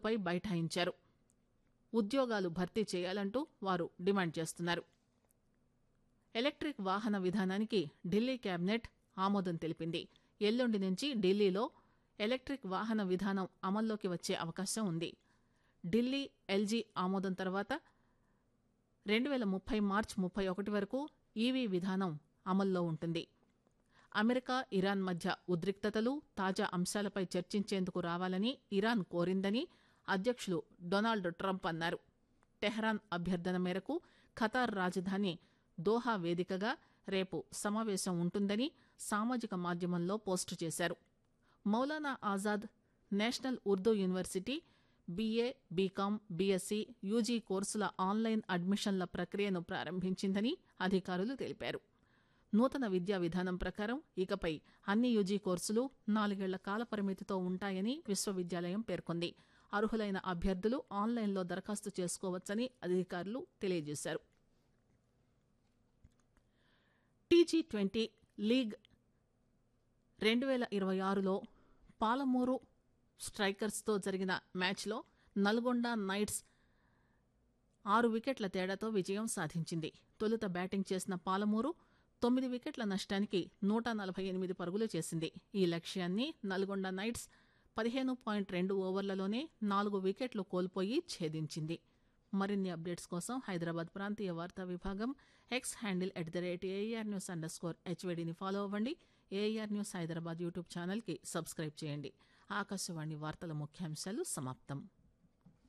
పనులపై బైఠాయించారు ఉద్యోగాలు భర్తీ చేయాలంటూ వారు డిమాండ్ చేస్తున్నారు ఎలక్ట్రిక్ వాహన విధానానికి ఢిల్లీ కేబినెట్ ఆమోదం తెలిపింది ఎల్లుండి నుంచి ఢిల్లీలో ఎలక్ట్రిక్ వాహన విధానం అమల్లోకి వచ్చే అవకాశం ఉంది ఢిల్లీ ఎల్జీ ఆమోదం తర్వాత రెండు వేల ముప్పై మార్చి ముప్పై ఒకటి వరకు ఈవీ విధానం అమల్లో ఉంటుంది అమెరికా ఇరాన్ మధ్య ఉద్రిక్తతలు తాజా అంశాలపై చర్చించేందుకు రావాలని ఇరాన్ కోరిందని అధ్యక్షులు డొనాల్డ్ ట్రంప్ అన్నారు టెహ్రాన్ అభ్యర్థన మేరకు ఖతార్ రాజధాని దోహా వేదికగా రేపు సమావేశం ఉంటుందని సామాజిక మాధ్యమంలో పోస్టు చేశారు Maulana Azad National Urdu University BA BCom BSc UG కోర్సుల ఆన్లైన్ అడ్మిషన్ల ప్రక్రియను ప్రారంభించిందని అధికారులు తెలిపారు నూతన విద్యా విధానం ప్రకారం ఇకపై అన్ని యూజీ కోర్సులు నాలుగేళ్ల కాల పరిమితితో ఉంటాయని విశ్వవిద్యాలయం పేర్కొంది అర్హులైన అభ్యర్థులు ఆన్లైన్లో దరఖాస్తు చేసుకోవచ్చని అధికారులు తెలియజేశారు టీజీ ట్వంటీ లీగ్ రెండు వేల ఇరవై ఆరులో పాలమూరు స్ట్రైకర్స్తో జరిగిన మ్యాచ్లో నల్గొండ నైట్స్ ఆరు వికెట్ల తేడాతో విజయం సాధించింది తొలుత బ్యాటింగ్ చేసిన పాలమూరు తొమ్మిది వికెట్ల నష్టానికి నూట నలభై ఎనిమిది పరుగులు చేసింది ఈ లక్ష్యాన్ని నల్గొండ నైట్స్ పదిహేను పాయింట్ రెండు ఓవర్లలోనే నాలుగు వికెట్లు కోల్పోయి ఛేదించింది మరిన్ని అప్డేట్స్ కోసం హైదరాబాద్ ప్రాంతీయ వార్తా విభాగం X handle at the rate AR news underscore హెచ్వేడిని ఫాలో అవ్వండి ఏఆర్ న్యూస్ హైదరాబాద్ యూట్యూబ్ ఛానల్కి సబ్స్క్రైబ్ చేయండి ఆకాశవాణి వార్తల ముఖ్యాంశాలు సమాప్తం